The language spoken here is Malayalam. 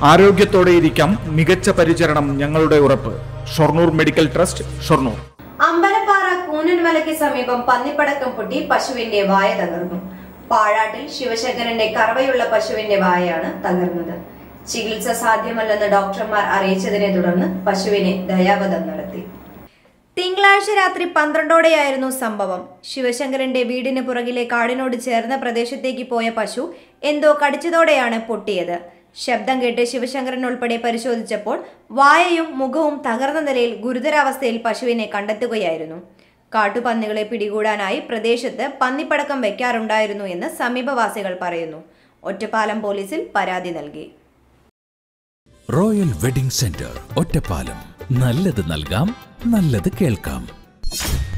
ആരോഗ്യത്തോടെ ഇരിക്കാം മികച്ച പരിചരണം ഞങ്ങളുടെ ഉറപ്പ് ഷൊർണൂർ മെഡിക്കൽ ട്രസ്റ്റ് ഷൊർണൂർ അമ്പലപ്പാറ കൂനൻമലയ്ക്ക് സമീപം പന്നിപ്പടക്കം പൊട്ടി പശുവിന്റെ വായ തകർന്നു പാഴാട്ടിൽ ശിവശങ്കരന്റെ കറവയുള്ള പശുവിന്റെ വായയാണ് തകർന്നത് ചികിത്സ സാധ്യമല്ലെന്ന് ഡോക്ടർമാർ അറിയിച്ചതിനെ തുടർന്ന് പശുവിനെ ദയാവധം നടത്തി തിങ്കളാഴ്ച രാത്രി പന്ത്രണ്ടോടെയായിരുന്നു സംഭവം ശിവശങ്കരന്റെ വീടിന് പുറകിലെ കാടിനോട് ചേർന്ന പ്രദേശത്തേക്ക് പോയ പശു എന്തോ കടിച്ചതോടെയാണ് പൊട്ടിയത് ശബ്ദം കേട്ട് ശിവശങ്കരൻ ഉൾപ്പെടെ പരിശോധിച്ചപ്പോൾ വായയും മുഖവും തകർന്ന നിലയിൽ ഗുരുതരാവസ്ഥയിൽ പശുവിനെ കണ്ടെത്തുകയായിരുന്നു കാട്ടുപന്നികളെ പിടികൂടാനായി പ്രദേശത്ത് പന്നിപ്പടക്കം വെക്കാറുണ്ടായിരുന്നു എന്ന് സമീപവാസികൾ പറയുന്നു ഒറ്റപ്പാലം പോലീസിൽ പരാതി നൽകി റോയൽ വെഡിംഗ് സെന്റർ ഒറ്റപ്പാലം നല്ലത് നൽകാം നല്ലത് കേൾക്കാം